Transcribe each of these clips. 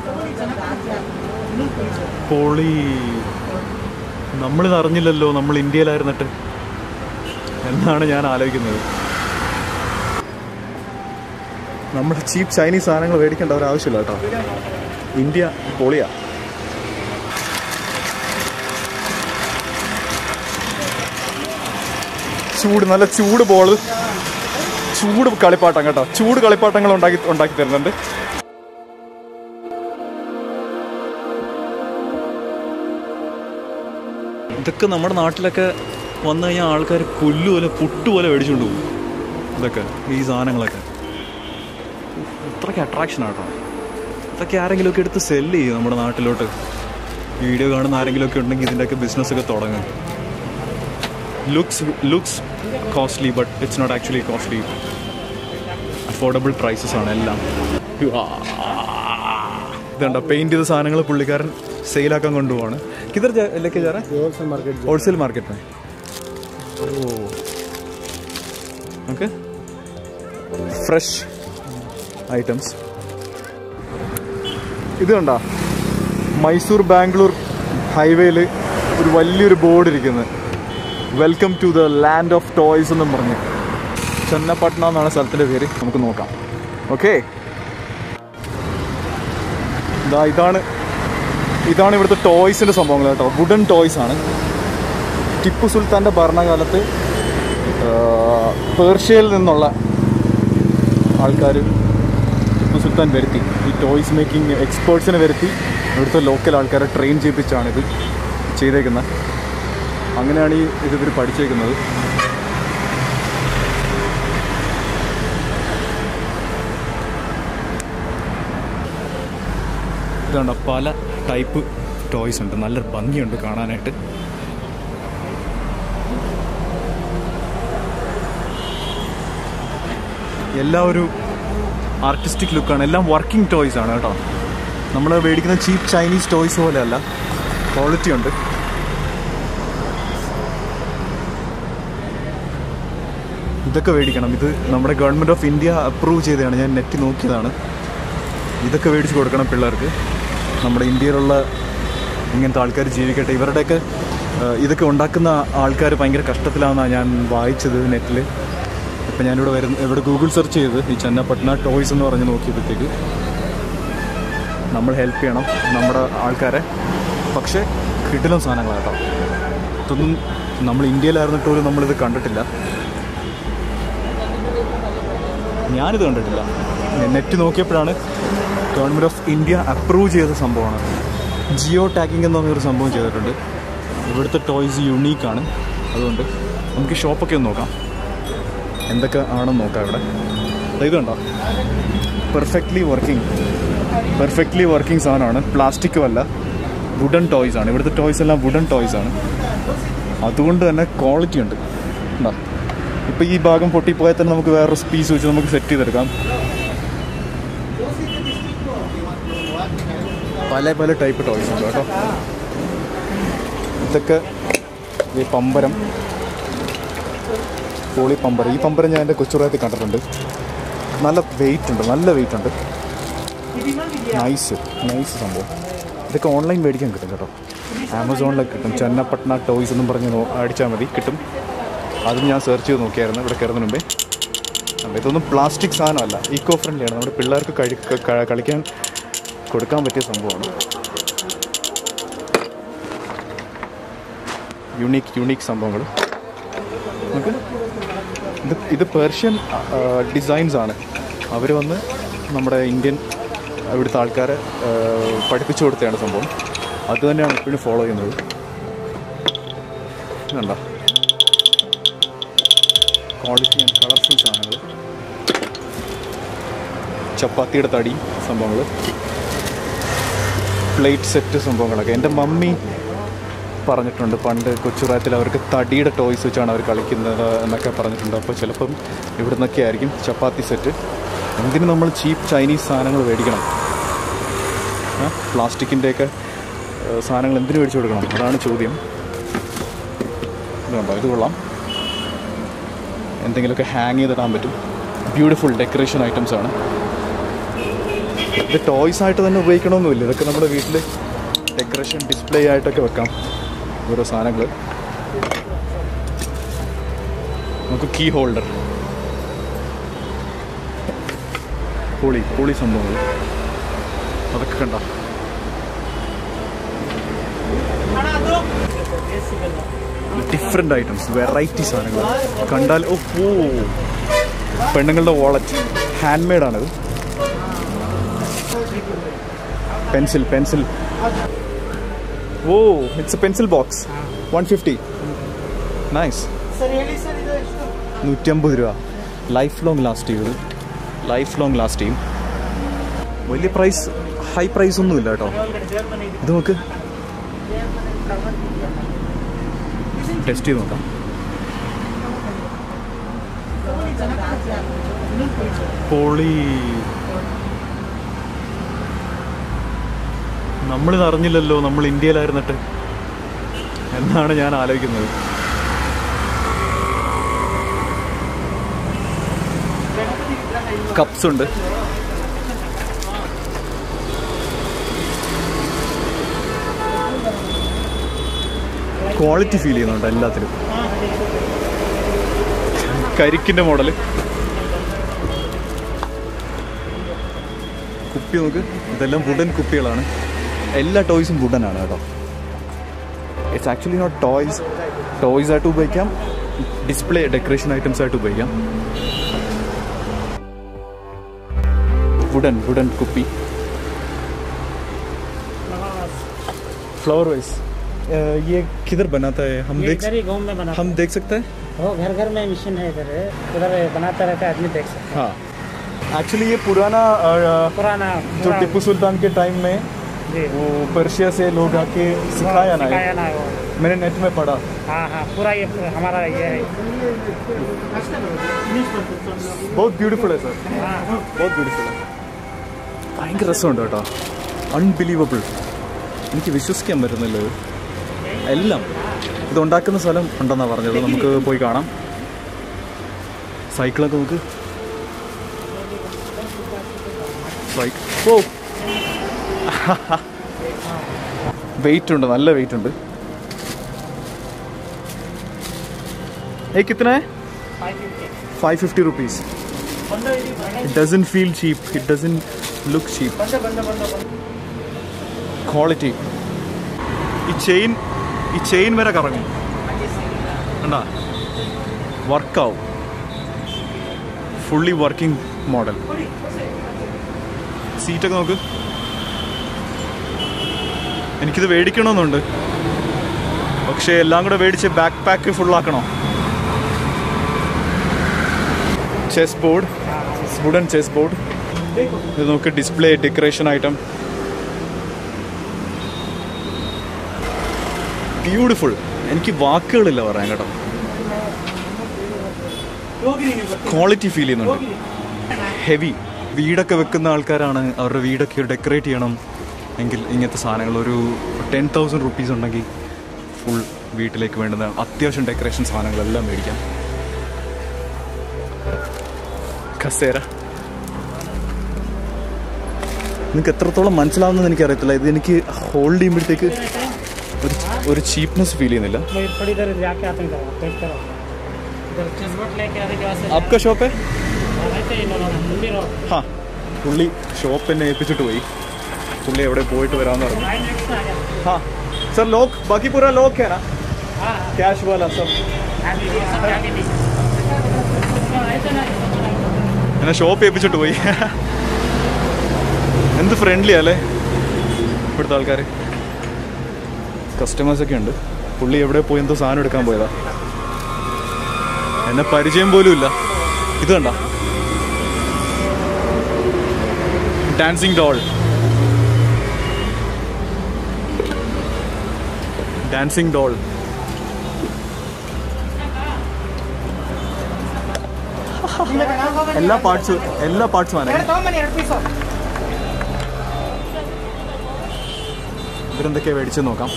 പൊളി നമ്മളിത് അറിഞ്ഞില്ലല്ലോ നമ്മൾ ഇന്ത്യയിലായിരുന്നിട്ട് എന്നാണ് ഞാൻ ആലോചിക്കുന്നത് നമ്മൾ ചീപ്പ് ചൈനീസ് സാധനങ്ങൾ മേടിക്കേണ്ട ഒരു ആവശ്യമില്ല കേട്ടോ ഇന്ത്യ പൊളിയാ ചൂട് നല്ല ചൂട് ബോള് ചൂട് കളിപ്പാട്ടം കേട്ടോ ചൂട് കളിപ്പാട്ടങ്ങൾ ഉണ്ടാക്കി ഉണ്ടാക്കി തരുന്നുണ്ട് ഇതൊക്കെ നമ്മുടെ നാട്ടിലൊക്കെ വന്നു കഴിഞ്ഞാൽ ആൾക്കാർ പുല്ല് പോലെ പുട്ട് പോലെ മേടിച്ചുകൊണ്ട് പോകും ഇതൊക്കെ ഈ സാധനങ്ങളൊക്കെ ഇത്രയ്ക്ക് അട്രാക്ഷൻ ആട്ടോ ഇതൊക്കെ ആരെങ്കിലുമൊക്കെ എടുത്ത് സെല്ല് ചെയ്യും നമ്മുടെ നാട്ടിലോട്ട് വീഡിയോ കാണുന്ന ആരെങ്കിലുമൊക്കെ ഉണ്ടെങ്കിൽ ഇതിൻ്റെയൊക്കെ ബിസിനസ്സൊക്കെ തുടങ്ങും looks looks costly but it's not actually costly affordable prices ആണ് എല്ലാം ഇതുണ്ട പെയിന്റ് ചെയ്ത സാധനങ്ങൾ പുള്ളിക്കാരൻ സെയിലാക്കാൻ കൊണ്ടുപോവാണ് കിതർ ലേക്ക് ജാ होलसेल मार्केट होलसेल मार्केट में ओ ओके ഫ്രഷ് ഐറ്റംസ് ഇത് കണ്ട മൈസൂർ ബാംഗ്ലൂർ ഹൈവേയിൽ ഒരു വലിയൊരു ബോർഡ് ഇരിക്കുന്നത് welcome to the land of toys എന്നും പറഞ്ഞ് ചെന്നപ്പട്ടണ എന്നാണ് സ്ഥലത്തിൻ്റെ പേര് നമുക്ക് നോക്കാം ഓക്കെ ഇതാ ഇതാണ് ഇതാണ് ഇവിടുത്തെ ടോയ്സിൻ്റെ സംഭവങ്ങൾ കേട്ടോ വുഡൻ ടോയ്സ് ആണ് ടിപ്പു സുൽത്താൻ്റെ ഭരണകാലത്ത് ആ, പേർഷ്യയിൽ നിന്നുള്ള ആൾക്കാർ ടിപ്പു സുൽത്താൻ വരുത്തി ഈ ടോയ്സ് മേക്കിംഗ് എക്സ്പേർട്സിനെ വരുത്തി ഇവിടുത്തെ ലോക്കൽ ആൾക്കാരെ ട്രെയിൻ ചെയ്യിപ്പിച്ചാണ് ഇത് ചെയ്തേക്കുന്നത് അങ്ങനെയാണ് ഈ ഇത് ഇവർ പഠിച്ചേക്കുന്നത് ഇതുണ്ട് പല ടൈപ്പ് ടോയ്സ് ഉണ്ട് നല്ല ഭംഗിയുണ്ട് കാണാനായിട്ട് എല്ലാം ഒരു ആർട്ടിസ്റ്റിക് ലുക്കാണ് എല്ലാം വർക്കിംഗ് ടോയ്സ് ആണ് കേട്ടോ നമ്മൾ മേടിക്കുന്ന ചീപ്പ് ചൈനീസ് ടോയ്സ് പോലെയല്ല ക്വാളിറ്റി ഉണ്ട് ഇതൊക്കെ മേടിക്കണം ഇത് നമ്മുടെ ഗവൺമെൻറ് ഓഫ് ഇന്ത്യ അപ്രൂവ് ചെയ്തതാണ് ഞാൻ നെറ്റ് നോക്കിയതാണ് ഇതൊക്കെ മേടിച്ച് കൊടുക്കണം പിള്ളേർക്ക് നമ്മുടെ ഇന്ത്യയിലുള്ള ഇങ്ങനത്തെ ആൾക്കാർ ജീവിക്കട്ടെ ഇവരുടെയൊക്കെ ആ, ഇതൊക്കെ ഉണ്ടാക്കുന്ന ആൾക്കാർ ഭയങ്കര കഷ്ടത്തിലാണെന്നാണ് ഞാൻ വായിച്ചത് നെറ്റിൽ ഇപ്പം ഞാനിവിടെ വരുന്ന ഇവിടെ ഗൂഗിൾ സെർച്ച് ചെയ്ത് ഈ ചെന്നപ്പട്ടണ ടോയ്സ് എന്ന് പറഞ്ഞ് നോക്കിയപ്പോഴത്തേക്ക് നമ്മൾ ഹെൽപ്പ് ചെയ്യണം നമ്മുടെ ആൾക്കാരെ പക്ഷേ കിടിലം സാധനങ്ങളാണ് കേട്ടോ ഇതൊന്നും നമ്മൾ ഇന്ത്യയിലായിരുന്നിട്ട് പോലും നമ്മളിത് കണ്ടിട്ടില്ല ഞാനിത് കണ്ടിട്ടില്ല നെറ്റ് നോക്കിയപ്പോഴാണ് ഗവൺമെൻറ് ഓഫ് ഇന്ത്യ അപ്രൂവ് ചെയ്ത സംഭവമാണ് ജിയോ ടാഗിംഗ് എന്ന് പറഞ്ഞൊരു സംഭവം ചെയ്തിട്ടുണ്ട് ഇവിടുത്തെ ടോയ്സ് യുണീക്കാണ് അതുകൊണ്ട് നമുക്ക് ഷോപ്പൊക്കെ ഒന്ന് നോക്കാം എന്തൊക്കെ ആണെന്ന് നോക്കാം ഇവിടെ ദാ ഇത് കണ്ടോ പെർഫെക്റ്റ്ലി വർക്കിംഗ് പെർഫെക്റ്റ്ലി വർക്കിംഗ് സാധനമാണ് പ്ലാസ്റ്റിക്കും അല്ല വുഡൻ ടോയ്സ് ആണ് ഇവിടുത്തെ ടോയ്സ് എല്ലാം വുഡൻ ടോയ്സ് ആണ് അതുകൊണ്ട് തന്നെ ക്വാളിറ്റി ഉണ്ട് ഉണ്ടോ ഇപ്പോൾ ഈ ഭാഗം പൊട്ടിപ്പോയാൽ തന്നെ നമുക്ക് വേറൊരു പീസ് വെച്ച് നമുക്ക് സെറ്റ് ചെയ്തെടുക്കാം പല പല ടൈപ്പ് ടോയ്സ് ഉണ്ട് കേട്ടോ ഇതൊക്കെ ഈ പമ്പരം പോളി പമ്പരം ഈ പമ്പരം ഞാൻ എൻ്റെ കൊച്ചുറായത്തിൽ കണ്ടിട്ടുണ്ട് നല്ല വെയിറ്റ് ഉണ്ട് നല്ല വെയിറ്റ് ഉണ്ട് നൈസ് നൈസ് സംഭവം ഇതൊക്കെ ഓൺലൈൻ മേടിക്കാൻ കിട്ടും കേട്ടോ ആമസോണിലൊക്കെ കിട്ടും ചെന്നപ്പട്ടണ ടോയ്സ് എന്നും പറഞ്ഞ് നോ- അടിച്ചാൽ മതി കിട്ടും അതും ഞാൻ സെർച്ച് ചെയ്ത് നോക്കിയായിരുന്നു ഇവിടെ കയറുന്ന മുമ്പേ അപ്പോൾ ഇതൊന്നും പ്ലാസ്റ്റിക് സാധനമല്ല ഈക്കോ ഫ്രണ്ട്ലിയാണ് നമ്മുടെ പിള്ളേർക്ക് കഴി ക- കളിക്കാൻ കൊടുക്കാൻ പറ്റിയ സംഭവമാണ് യുണീക്ക് യുണീക്ക് സംഭവങ്ങൾ നമുക്ക് ഇത് ഇത് പേർഷ്യൻ ഡിസൈൻസ് ആണ് അവർ വന്ന് നമ്മുടെ ഇന്ത്യൻ ഇവിടുത്തെ ആൾക്കാരെ ആ, പഠിപ്പിച്ചു കൊടുത്തതാണ് സംഭവം അത് തന്നെയാണ് ഇപ്പോഴും ഫോളോ ചെയ്യുന്നത് കണ്ട ക്വാളിറ്റി ആൻഡ് കളർഫുൾ സാധനങ്ങൾ ചപ്പാത്തിയുടെ തടി സംഭവങ്ങൾ പ്ലേറ്റ് സെറ്റ് സംഭവങ്ങളൊക്കെ എൻ്റെ മമ്മി പറഞ്ഞിട്ടുണ്ട് പണ്ട് കൊച്ചുറായത്തിൽ അവർക്ക് തടിയുടെ ടോയ്സ് വെച്ചാണ് അവർ കളിക്കുന്നത് എന്നൊക്കെ പറഞ്ഞിട്ടുണ്ട് അപ്പോൾ ചിലപ്പം ഇവിടെ നിന്നൊക്കെ ആയിരിക്കും ചപ്പാത്തി സെറ്റ് എന്തിന് നമ്മൾ ചീപ്പ് ചൈനീസ് സാധനങ്ങൾ മേടിക്കണം പ്ലാസ്റ്റിക്കിൻ്റെയൊക്കെ സാധനങ്ങൾ എന്തിനു മേടിച്ചു കൊടുക്കണം അതാണ് ചോദ്യം ഇതുണ്ടോ ഇത് കൊള്ളാം എന്തെങ്കിലുമൊക്കെ ഹാങ് ചെയ്തിടാൻ പറ്റും ബ്യൂട്ടിഫുൾ ഡെക്കറേഷൻ ഐറ്റംസ് ആണ് ഇത് ടോയ്സ് ആയിട്ട് തന്നെ ഉപയോഗിക്കണമെന്നില്ല ഇതൊക്കെ നമ്മുടെ വീട്ടിൽ ഡെക്കറേഷൻ ഡിസ്പ്ലേ ആയിട്ടൊക്കെ വെക്കാം ഓരോ സാധനങ്ങൾ നമുക്ക് കീ ഹോൾഡർ പൊളി പൊളി സംഭവങ്ങൾ അതൊക്കെ കണ്ട ഡിഫറെൻ്റ് ഐറ്റംസ് വെറൈറ്റി സാധനങ്ങൾ കണ്ടാൽ ഓ ഓ പെണ്ണുങ്ങളുടെ വാളറ്റ് ഹാൻഡ് മെയ്ഡാണിത് pencil pencil oh it's a pencil box one fifty nice നൂറ്റമ്പത് രൂപ ലൈഫ് ലോങ് ലാസ്റ്റ് ചെയ്തത് ലൈഫ് ലോങ് ലാസ്റ്റ് ചെയ്യും വലിയ പ്രൈസ് ഹൈ പ്രൈസ് ഒന്നുമില്ല കേട്ടോ ഇത് നോക്ക് ടെസ്റ്റ് ചെയ്ത് നോക്കാം പൊളി നമ്മളിത് അറിഞ്ഞില്ലല്ലോ നമ്മൾ ഇന്ത്യയിലായിരുന്നിട്ട് എന്നാണ് ഞാൻ ആലോചിക്കുന്നത് കപ്സ് ഉണ്ട് ക്വാളിറ്റി ഫീൽ ചെയ്യുന്നുണ്ട് എല്ലാത്തിലും കരിക്കിന്റെ മോഡൽ കുപ്പി നോക്ക് ഇതെല്ലാം വുഡൻ കുപ്പികളാണ് എല്ലാ ടോയ്സും വുഡൻ ആണ് കേട്ടോ it's actually not toys toys ആയിട്ട് ഉപയോഗിക്കാം ഡിസ്പ്ലേ ഡെക്കറേഷൻ ഐറ്റംസ് ആയിട്ട് ഉപയോഗിക്കാം വുഡൻ വുഡൻ കുപ്പി फ्लावर वाइज ये किधर बनाता है हम ये देख इधर ही गाँव में बनाता हम देख सकते हैं है वो घर घर में मशीन है इधर उधर बनाता रहता है आदमी देख सकता हाँ एक्चुअली ये पुराना अ, है पुराना जो पुराना- टिप्पू सुल्तान के टाइम में जी वो पर्शिया से लोग आके सिखाया ना सिखाया है ना वो मैंने नेट में पढ़ा हाँ हाँ पूरा ये हमारा ये है बहुत ब्यूटीफुल है सर हाँ बहुत ब्യൂട്ടിഫുൾ ഭയങ്കര രസമുണ്ട് കേട്ടോ അൺബിലീവബിൾ എനിക്ക് വിശ്വസിക്കാൻ പറ്റുന്നില്ല ഇത് എല്ലാം ഇത് ഉണ്ടാക്കുന്ന സ്ഥലം ഉണ്ടെന്നാണ് പറഞ്ഞത് നമുക്ക് പോയി കാണാം സൈക്കിളൊക്കെ നമുക്ക് സൈക്കിൾ ഓ വെയിറ്റ് ഉണ്ട് നല്ല വെയിറ്റ് ഉണ്ട് ഏ കിത്തന five fifty rupees It doesn't feel cheap. It doesn't look cheap. Quality ഈ ചെയിൻ ഈ ചെയിൻ വരെ കറങ്ങും കണ്ടാ വർക്കാവും ഫുള്ളി വർക്കിംഗ് മോഡൽ സീറ്റൊക്കെ നോക്ക് എനിക്കിത് മേടിക്കണമെന്നുണ്ട് പക്ഷേ എല്ലാം കൂടെ മേടിച്ച് ബാക്ക് പാക്ക് ഫുള്ളാക്കണോ chess board wooden chess board ഇത് നോക്ക് ഡിസ്പ്ലേ ഡെക്കറേഷൻ ഐറ്റം ബ്യൂട്ടിഫുൾ എനിക്ക് വാക്കുകളില്ല പറയാൻ കേട്ടോ ക്വാളിറ്റി ഫീൽ ചെയ്യുന്നുണ്ട് ഹെവി വീടൊക്കെ വെക്കുന്ന ആൾക്കാരാണ് അവരുടെ വീടൊക്കെ ഡെക്കറേറ്റ് ചെയ്യണം എങ്കിൽ ഇങ്ങനത്തെ സാധനങ്ങൾ ഒരു ടെൻ തൗസൻഡ് റുപ്പീസ് ഉണ്ടെങ്കിൽ ഫുൾ വീട്ടിലേക്ക് വേണ്ടുന്ന അത്യാവശ്യം ഡെക്കറേഷൻ സാധനങ്ങളെല്ലാം മേടിക്കാം കസേര നിങ്ങൾക്ക് എത്രത്തോളം മനസ്സിലാവുന്നത് എനിക്കറിയത്തില്ല ഇത് എനിക്ക് ഹോൾഡ് ചെയ്യുമ്പോഴത്തേക്ക് ഒരു ഒരു ചീപ്നെസ് ഫീൽ ചെയ്യുന്നില്ല मैं थोड़ी देर जाके आते हैं इधर देख कर इधर चेसबोर्ड लेके आने के बाद से आपका शॉप है रहते हैं इन्होंने मुंडी रोड ഹാ പുള്ളി ഷോപ്പ് എന്നെ ഏൽപ്പിച്ചിട്ട് പോയി പുള്ളി എവിടെ പോയിട്ട് വരാമെന്ന് പറഞ്ഞു लाइन एक्स्ट्रा आ गया ഹാ സർ ലോക്ക് ബാക്കി പൂര ലോക്ക് है ना हाँ कैश वाला सब आगे भी सब आगे भी ऐसे ना എന്നെ ഷോപ്പ് ഏൽപ്പിച്ചിട്ട് പോയി എന്ത് ഫ്രണ്ട്ലി അല്ലേ ഇവിടുത്തെ ആൾക്കാർ കസ്റ്റമേഴ്സൊക്കെ ഉണ്ട് പുള്ളി എവിടെ പോയി എന്തോ സാധനം എടുക്കാൻ പോയതാ എന്നെ പരിചയം പോലും ഇല്ല ഇത് കണ്ട ഡാൻസിങ് ഡോൾ ഡാൻസിങ് ഡോൾ എല്ലാ പാർട്സും എല്ലാ പാർട്സും ആണ് ഇവരെന്തൊക്കെയാ മേടിച്ച് നോക്കാം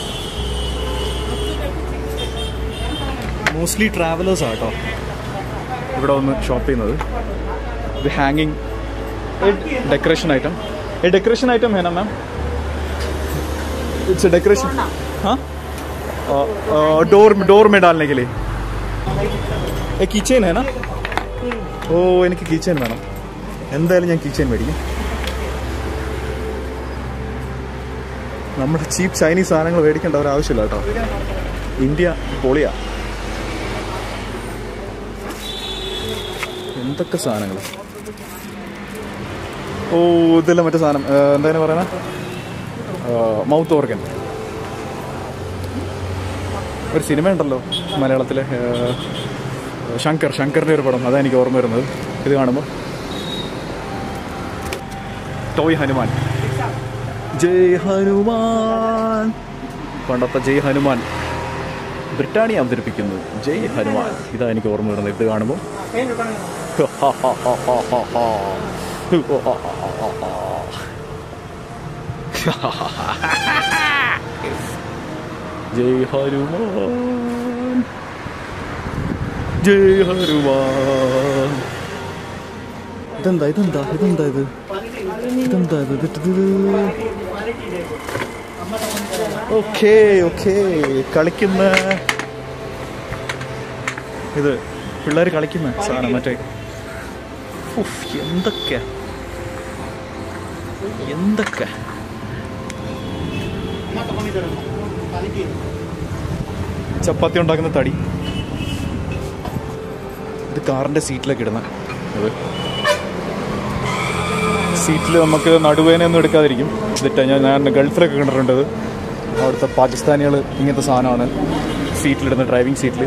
മോസ്റ്റ്ലി ട്രാവലേഴ്സ് ആട്ടോ ഇവിടെ വന്ന് ഷോപ്പ് ചെയ്യുന്നത് ഇത് ഹാങ്ങിങ് ഡെക്കറേഷൻ ഐറ്റം ये डेकोरेशन आइटम है ना मैम इट्स डेकोरेशन हाँ डोर डोर में डालने के लिए ये കിച്ചൻ है ना ഓ എനിക്ക് കിച്ചൻ വേണം എന്തായാലും ഞാൻ കിച്ചൻ മേടിക്കും നമ്മുടെ ചീപ്പ് ചൈനീസ് സാധനങ്ങൾ മേടിക്കേണ്ട ഒരു ആവശ്യമില്ല കേട്ടോ ഇന്ത്യ പൊളിയാ എന്തൊക്കെ സാധനങ്ങൾ ഓ ഇതെല്ലാം മറ്റേ സാധനം ഏ, എന്താണ് പറയുന്നത് മൗത്ത് ഓർഗൻ ഒരു സിനിമ ഉണ്ടല്ലോ മലയാളത്തിലെ ഏ, ശങ്കർ ശങ്കറിൻ്റെ ഒരു പടം അതാണ് എനിക്ക് ഓർമ്മ വരുന്നത് ഇത് കാണുമ്പോൾ ടോയ് ഹനുമാൻ ജയ് ഹനുമാൻ പണ്ടത്തെ ജയ് ഹനുമാൻ ബ്രിട്ടാനിയ അവതരിപ്പിക്കുന്നു ജയ് ഹനുമാൻ ഇതാ എനിക്ക് ഓർമ്മ വരുന്നത് ഇത് കാണുമ്പോൾ ജയ് ഹനുമാൻ ജയ് ഹനുമാൻ ഇതെന്താ ഇതെന്താ ഇതെന്താ ഇത് ഇതെന്താ ഇത് ഇത് ഓക്കേ ഓക്കേ കളിക്കുന്ന ഇത് പിള്ളേർ കളിക്കുന്ന സാധനം മറ്റേ ഉഫ്, എന്തൊക്കെ എന്തൊക്കെ ചപ്പാത്തി ഉണ്ടാക്കുന്ന തടി ഇത് കാറിന്റെ സീറ്റിലൊക്കെ ഇടുന്ന ഇത് സീറ്റിൽ നമുക്ക് നടുവേനൊന്നും എടുക്കാതിരിക്കും ഇതിട്ട് ഞാൻ ഞാൻ ഗൾഫിലൊക്കെ കണ്ടിട്ടുണ്ട് ഇത്. അവിടുത്തെ പാകിസ്ഥാനികൾ ഇങ്ങനത്തെ സാധനമാണ് സീറ്റിലിടുന്ന ഡ്രൈവിംഗ് സീറ്റിൽ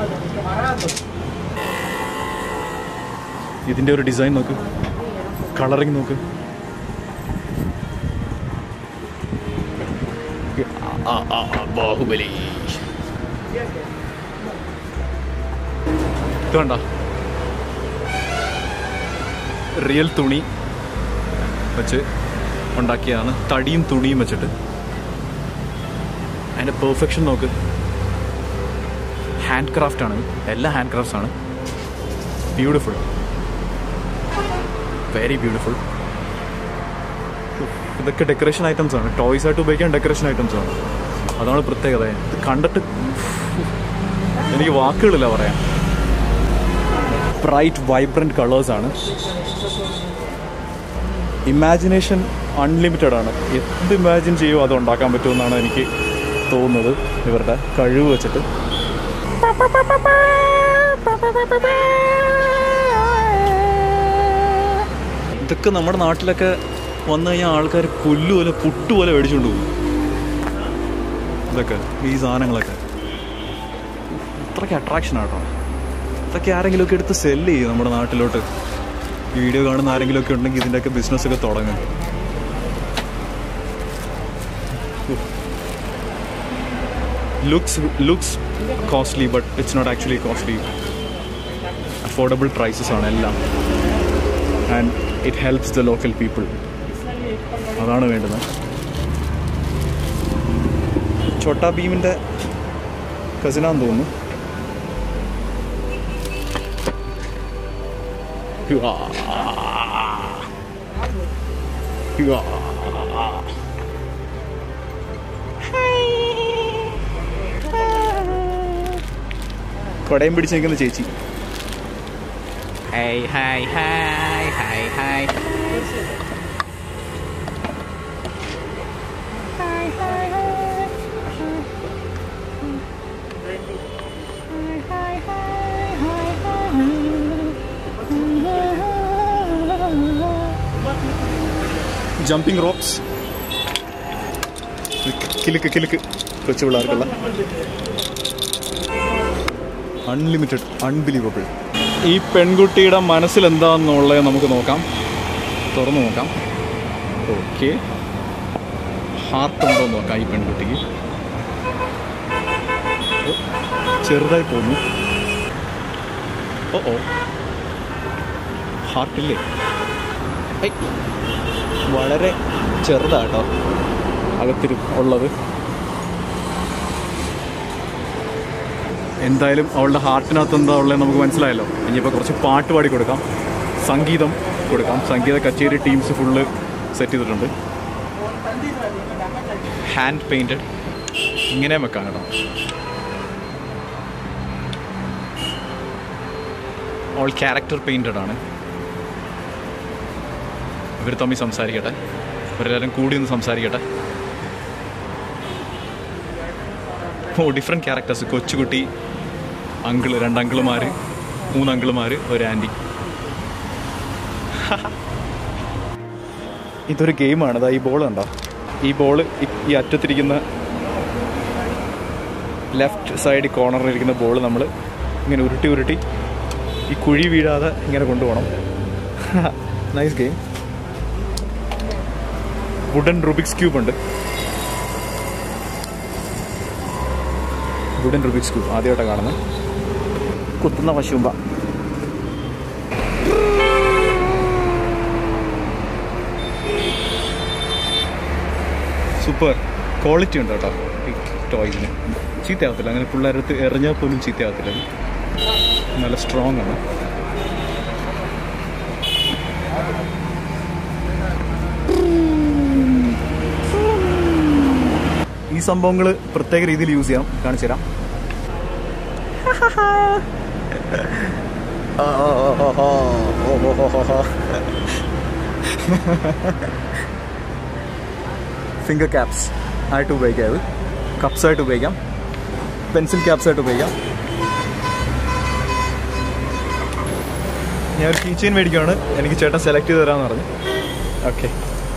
ഇതിൻ്റെ ഒരു ഡിസൈൻ നോക്ക് കളറിങ് നോക്ക് ആ, ആ, ആ, ബാഹുബലി ഇത് കണ്ട റിയൽ തുണി വെച്ച് ഉണ്ടാക്കിയതാണ് തടിയും തുണിയും വെച്ചിട്ട് അതിൻ്റെ പെർഫെക്ഷൻ നോക്ക് ഹാൻഡ് ക്രാഫ്റ്റ് ആണ് എല്ലാ ഹാൻഡ് ക്രാഫ്റ്റ്സ് ആണ് ബ്യൂട്ടിഫുൾ വെരി ബ്യൂട്ടിഫുൾ ഇതൊക്കെ ഡെക്കറേഷൻ ഐറ്റംസ് ആണ് ടോയ്സ് ആയിട്ട് ഉപയോഗിക്കാൻ ഡെക്കറേഷൻ ഐറ്റംസ് ആണ് അതാണ് പ്രത്യേകത ഇത് കണ്ടിട്ട് എനിക്ക് വാക്കുകളില്ല പറയാൻ ബ്രൈറ്റ് വൈബ്രന്റ് കളേഴ്സ് ആണ് ഇമാജിനേഷൻ അൺലിമിറ്റഡ് ആണ് എന്ത് ഇമാജിൻ ചെയ്യുമോ അത് ഉണ്ടാക്കാൻ പറ്റുമെന്നാണ് എനിക്ക് തോന്നുന്നത് ഇവരുടെ കഴിവ് വെച്ചിട്ട് ഇതൊക്കെ നമ്മുടെ നാട്ടിലൊക്കെ വന്നു കഴിഞ്ഞാൽ ആൾക്കാർ പുല്ലുപോലെ പുട്ടുപോലെ മേടിച്ചുകൊണ്ട് പോകും ഇതൊക്കെ ഈ സാധനങ്ങളൊക്കെ അത്രയ്ക്ക് അട്രാക്ഷൻ ആട്ടോ ഇതൊക്കെ ആരെങ്കിലുമൊക്കെ എടുത്ത് സെല്ല് ചെയ്യും നമ്മുടെ നാട്ടിലോട്ട് വീഡിയോ കാണുന്ന ആരെങ്കിലുമൊക്കെ ഉണ്ടെങ്കിൽ ഇതിൻ്റെയൊക്കെ ബിസിനസ്സൊക്കെ തുടങ്ങും looks looks costly but it's not actually costly affordable prices ആണ് എല്ലാം and it helps the local people അതാണ് വേണ്ടുന്നത് ചോട്ടാ ഭീമിൻ്റെ കസിനാന്ന് തോന്നുന്നു ഹുവാ. ഹുവാ. കൊടയും പിടിച്ച് നിൽക്കുന്ന ചേച്ചി hi hi hi hi hi jumping ropes കിലുക്ക് കിലുക്ക് കൊച്ചു പിള്ളേർക്കുള്ള അൺലിമിറ്റഡ് അൺബിലീവബിൾ ഈ പെൺകുട്ടിയുടെ മനസ്സിൽ എന്താണെന്നുള്ളത് നമുക്ക് നോക്കാം തുറന്നു നോക്കാം ഓക്കെ ഹാർട്ട് ഉണ്ടോ എന്ന് നോക്കാം ഈ പെൺകുട്ടിക്ക് ഓ, ചെറുതായി പോന്നു ഓ ഓ ഹാർട്ടില്ലേ ഐ, വളരെ ചെറുതാട്ടോ അകത്തിരി ഉള്ളത് എന്തായാലും അവളുടെ ഹാർട്ടിനകത്ത് എന്താ ഉള്ളത് നമുക്ക് മനസ്സിലായല്ലോ ഇനിയിപ്പോൾ കുറച്ച് പാട്ട് പാടി കൊടുക്കാം സംഗീതം കൊടുക്കാം സംഗീത കച്ചേരി ടീംസ് ഫുള്ള് സെറ്റ് ചെയ്തിട്ടുണ്ട് ഹാൻഡ് പെയിൻറ്റഡ് ഇങ്ങനെ വെക്കാം കേട്ടോ ഓൾ ക്യാരക്ടർ പെയിൻറ്റഡ് ആണ് ഇവർ തമ്മിൽ സംസാരിക്കട്ടെ ഇവരെല്ലാവരും കൂടി ഒന്ന് സംസാരിക്കട്ടെ ഓ ഡിഫറെൻറ്റ് ക്യാരക്ടേഴ്സ് കൊച്ചുകുട്ടി അങ്കിള് രണ്ട് അങ്കിളുമാർ മൂന്ന് അങ്കിളുമാർ ഒരു ആൻറ്റി ഇതൊരു ഗെയിമാണ് അതാ ഈ ബോൾ കണ്ടോ ഈ ബോൾ ഈ അറ്റത്തിരിക്കുന്ന ലെഫ്റ്റ് സൈഡ് കോർണറിൽ ഇരിക്കുന്ന ബോൾ നമ്മൾ ഇങ്ങനെ ഉരുട്ടി ഉരുട്ടി ഈ കുഴി വീഴാതെ ഇങ്ങനെ കൊണ്ടുപോകണം nice game wooden Rubik's cube ഉണ്ട് വുഡൻ റുബിക്സ് ക്യൂബ് ആദ്യമായിട്ടാണ് കാണുന്നത് കുത്തുന്ന പശുമ്പ സൂപ്പർ ക്വാളിറ്റി ഉണ്ട് കേട്ടോ ഈ ടോയ്സിന് ചീത്തയാവത്തില്ല അങ്ങനെ പിള്ളേരടുത്ത് എറിഞ്ഞാൽ പോലും ചീത്തയാവത്തില്ല ഇത്. നല്ല സ്ട്രോങ് ആണ് ഈ സംഭവങ്ങൾ പ്രത്യേക രീതിയിൽ യൂസ് ചെയ്യാം കാണിച്ചു തരാം ഫിംഗർ ക്യാപ്സ് ആയിട്ട് ഉപയോഗിക്കാം ഇത് കപ്സ് ആയിട്ട് ഉപയോഗിക്കാം പെൻസിൽ ക്യാപ്സ് ആയിട്ട് ഉപയോഗിക്കാം ഞാൻ ഒരു കീ ചെയിൻ മേടിക്കുകയാണ് എനിക്ക് ചേട്ടൻ സെലക്ട് ചെയ്ത് തരാമെന്ന് പറഞ്ഞു ഓക്കെ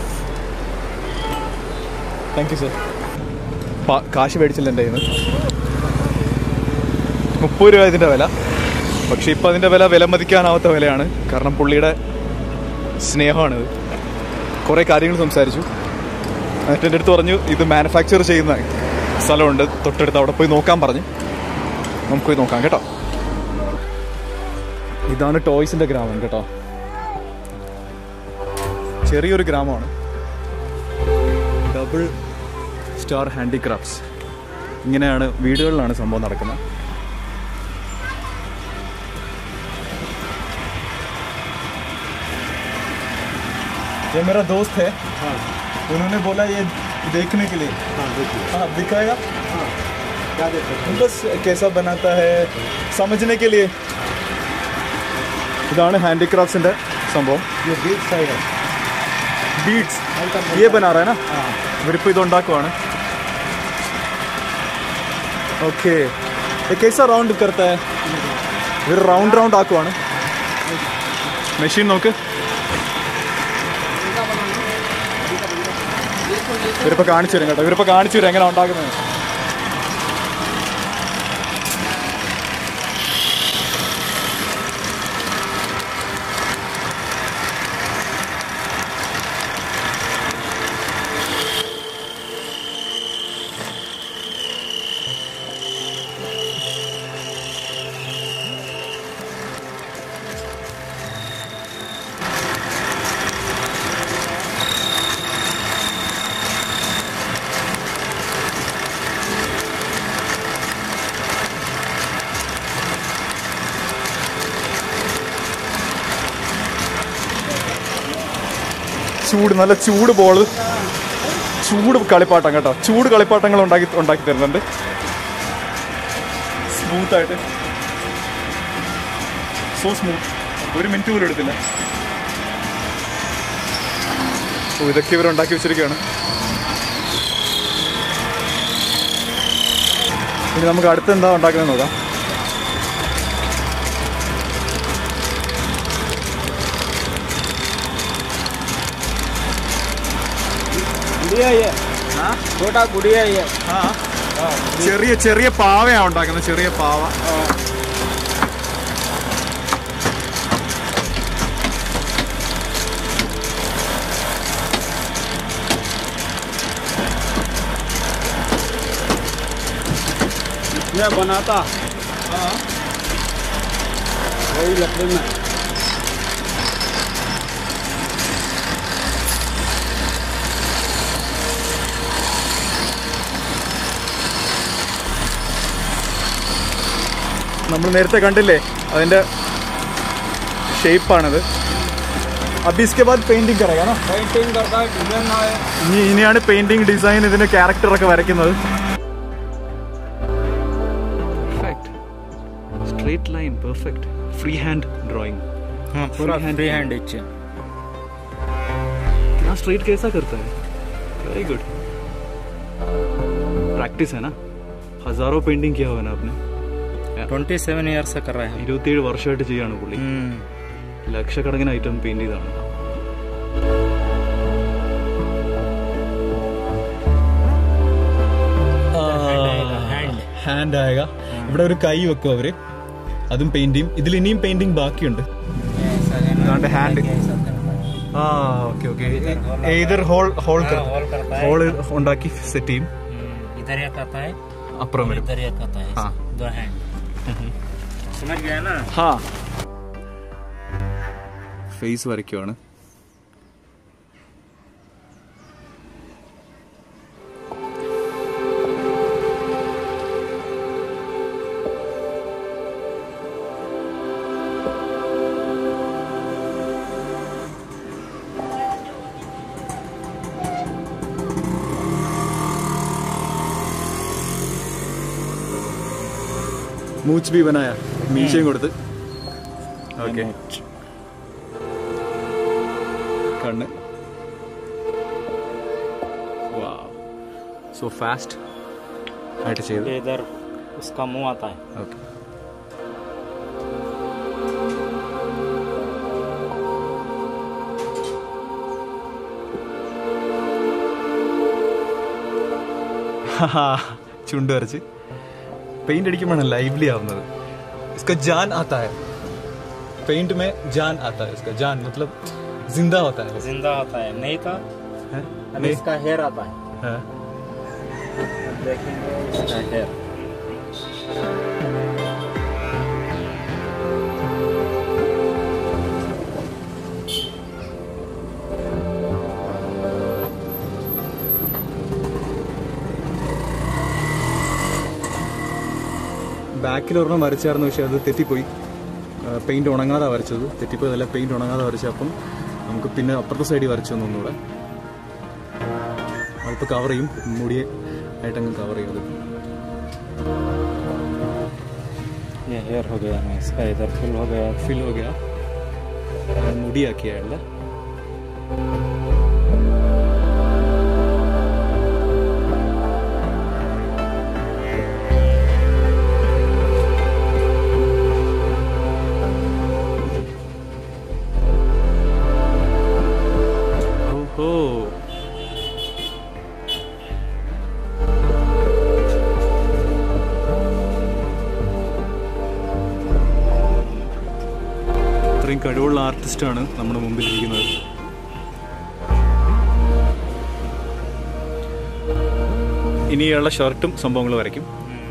താങ്ക് യു സർ കാശ് മേടിച്ചില്ല എൻ്റെ കയ്യിൽ നിന്ന് മുപ്പത് രൂപ ഇതിൻ്റെ വില പക്ഷേ ഇപ്പം അതിൻ്റെ വില വിലമതിക്കാനാവാത്ത വിലയാണ് കാരണം പുള്ളിയുടെ സ്നേഹമാണിത് കുറേ കാര്യങ്ങൾ സംസാരിച്ചു എന്നിട്ട് എൻ്റെ അടുത്ത് പറഞ്ഞു ഇത് മാനുഫാക്ചർ ചെയ്യുന്ന സ്ഥലമുണ്ട് തൊട്ടടുത്ത് അവിടെ പോയി നോക്കാൻ പറഞ്ഞു നമുക്ക് പോയി നോക്കാം കേട്ടോ ഇതാണ് ടോയ്സിൻ്റെ ഗ്രാമം കേട്ടോ ചെറിയൊരു ഗ്രാമമാണ് ഡബിൾ സ്റ്റാർ ഹാൻഡിക്രാഫ്റ്റ്സ് ഇങ്ങനെയാണ് വീടുകളിലാണ് സംഭവം നടക്കുന്നത് ये मेरा दोस्त है उन्होंने बोला ये देखने के लिए हाँ देखिए हाँ दिखाएगा क्या देख रहे बस कैसा बनाता है समझने के लिए ഇതാണ് ഹാൻഡിക്രാഫ്റ്റ്സിന്റെ സംഭവം ये बीच साइड है ബീഡ്സ് ये बना रहा है ना हाँ ഇവരിപ്പോൾ ഇത് ഉണ്ടാക്കുവാണ് ഓക്കെ കേസ റൗണ്ട് करता है ഇവർ റൗണ്ട് റൗണ്ട് ആക്കുവാണ് മെഷീൻ നോക്ക് ഇവരിപ്പോൾ കാണിച്ചു തരും കേട്ടോ ഇവരിപ്പോൾ കാണിച്ചു തരും എങ്ങനെ ഉണ്ടാക്കുന്നത് ചൂട് നല്ല ചൂട് ബോള് ചൂട് കളിപ്പാട്ടം കേട്ടോ ചൂട് കളിപ്പാട്ടങ്ങൾ ഉണ്ടാക്കി ഉണ്ടാക്കി തരുന്നുണ്ട് സ്മൂത്ത് ആയിട്ട് സോ സ്മൂത്ത് ഒരു മിനിറ്റ് പോലും എടുത്തില്ല ഓ ഇതൊക്കെ ഇവർ ഉണ്ടാക്കി വെച്ചിരിക്കുകയാണ് ഇനി നമുക്ക് അടുത്ത് എന്താ ഉണ്ടാക്കുന്നത് നോക്കാം गुड़िया ये हाँ छोटा गुड़िया ये ആ ചെറിയ ചെറിയ പാവയാണ് ഉണ്ടാക്കുന്നത് ചെറിയ പാവ ये बनाता वही लकड़ी में നമ്മൾ നേരത്തെ കണ്ടില്ലേ അതിൻ്റെ ഷേപ്പാണിത് അപ്പൊ इसके बाद പെയിന്റിംഗ് കറയാ ना पेंटिंग करता है डिजाइन है ഇനി ഇനിയാണ് പെയിന്റിംഗ് ഡിസൈൻ ഇതിന്റെ ക്യാരക്ടർ ഒക്കെ വരയ്ക്കുന്നത് straight line perfect free hand drawing हाँ पूरा Free hand. फ्री हैंड इच्छे कितना स्ट्रेट कैसा करता है वेरी गुड प्रैक्टिस है ना हजारों पेंटिंग किया हुआ है ना आपने ट्वेंटी सेवन ईयर से कर रहे हैं ഇരുപത്തിയേഴ് വർഷമായിട്ട് ചെയ്യാണ് പുള്ളി हम्म, ലക്ഷക്കണക്കിന് ഐറ്റം പെയിന്റ് ചെയ്താണ് hand. ഹാൻഡ് ആയക ഇവിടെ ഒരു കൈ വെക്കും അവര് അതും പെയിന്റിങ് ഇതിൽ ഇനിയും പെയിന്റിങ് ബാക്കിയുണ്ട് ऐसा लेना ഇതാണ്ട് hand. ऐसा करना है। ആ ഓക്കെ ഓക്കെ ഏതൊരു ഹോൾ ഹോൾ हाँ, hole करता है ഹോൾ ഉണ്ടാക്കി സെറ്റ് ചെയ്യും हम्म, इधर एक आता है അപ്പുറം വരും इधर एक आता है हाँ। दो हैंड समझ गया ना ഹാ ഫേസ് വരയ്ക്കുവാണ് മൂച്ച് ബി ബനായ മീശയും കൊടുത്ത് ഓക്കെ കണ്ണ് സോ ഫാസ്റ്റ് ആയിട്ട് ചെയ്ത് ये इधर उसका मुंह आता है ഓക്കെ ചുണ്ട് വരച്ച് പെയിന്റ് അടിക്കുമ്പോഴാണ് ലൈവ്ലി ആവുന്നത് इसका जान आता है पेंट में जान आता है इसका जान मतलब जिंदा होता है वो। जिंदा होता है नहीं था हैं? अब नहीं इसका हेयर आता है हाँ। अब देखेंगे इसका हेयर ബാക്കിൽ ഒരെണ്ണം വരച്ചായിരുന്നു പക്ഷെ അത് തെറ്റിപ്പോയി പെയിന്റ് ഉണങ്ങാതെ വരച്ചത് തെറ്റിപ്പോയതല്ല പെയിന്റ് ഉണങ്ങാതെ വരച്ചപ്പം നമുക്ക് പിന്നെ അപ്പുറത്തെ സൈഡിൽ വരച്ചു തന്നു ഒന്നുകൂടെ അതിപ്പോൾ കവർ ചെയ്യും മുടിയെ ആയിട്ടങ്ങ് കവർ ചെയ്യും അത് ये हेयर हो गया ना इसका इधर फुल हो गया ഫിൽ ഹോ ഗയാ മുടിയാക്കിയ അയാളുടെ ഓഹോ ഇത്രയും കഴിവുള്ള ആർട്ടിസ്റ്റാണ് നമ്മുടെ മുമ്പിൽ ഇരിക്കുന്നത് ഇനിയുള്ള ഷർട്ടും സംഭവങ്ങൾ വരയ്ക്കും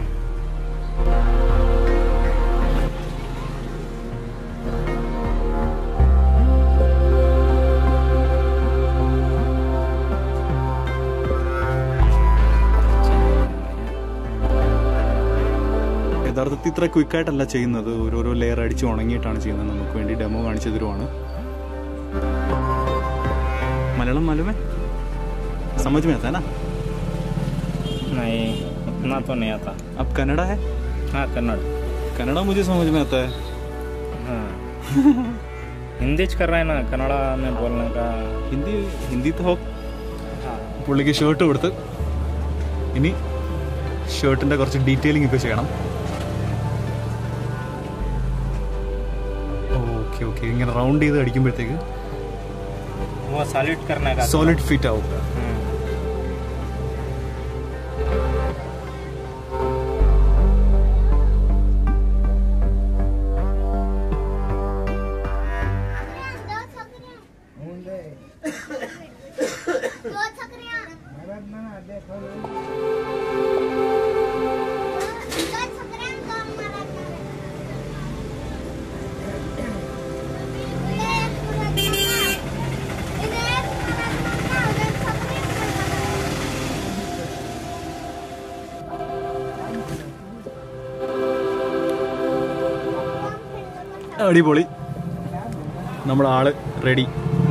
യഥാർത്ഥത്തിൽ ഇത്ര ക്വിക്കായിട്ടല്ല ചെയ്യുന്നത് ഓരോരോ ലെയർ അടിച്ച് ഉണങ്ങിയിട്ടാണ് ചെയ്യുന്നത് നമുക്ക് വേണ്ടി ഡെമോ കാണിച്ചു തരുവാണ് മലയാളം മാലുമേ समझ में आता है ना नहीं उतना तो नहीं आता अब कन्नड़ा है हाँ कन्नड़ कन्नड़ा मुझे समझ में आता है हाँ हिंदी च कर रहे हैं ना कन्नड़ा में बोलने का ഹിന്ദി ഹിന്ദി തോ हाँ പുള്ളിക്ക് ഷർട്ട് കൊടുത്ത് ഇനി ഷർട്ടിന്റെ കുറച്ച് ഡീറ്റെയിലിംഗ് ഇപ്പോൾ ചെയ്യണം ഓക്കെ ഓക്കെ ഇങ്ങനെ റൗണ്ട് ചെയ്ത് അടിക്കുമ്പോഴത്തേക്ക് वो सॉलिड करने का സോളിഡ് ഫിറ്റ് ആവും हम्म, അടിപൊളി നമ്മുടെ ആള് റെഡി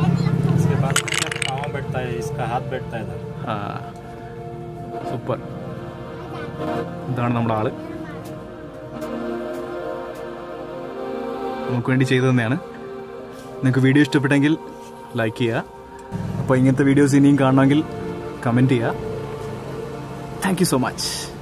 हाथ बैठता है इधर സൂപ്പർ ഇതാണ് നമ്മുടെ ആള് നമുക്ക് വേണ്ടി ചെയ്തു തന്നെയാണ് നിങ്ങൾക്ക് വീഡിയോ ഇഷ്ടപ്പെട്ടെങ്കിൽ ലൈക്ക് ചെയ്യുക അപ്പോൾ ഇങ്ങനത്തെ വീഡിയോസ് ഇനിയും കാണണമെങ്കിൽ കമൻറ്റ് ചെയ്യുക താങ്ക് യു സോ മച്ച്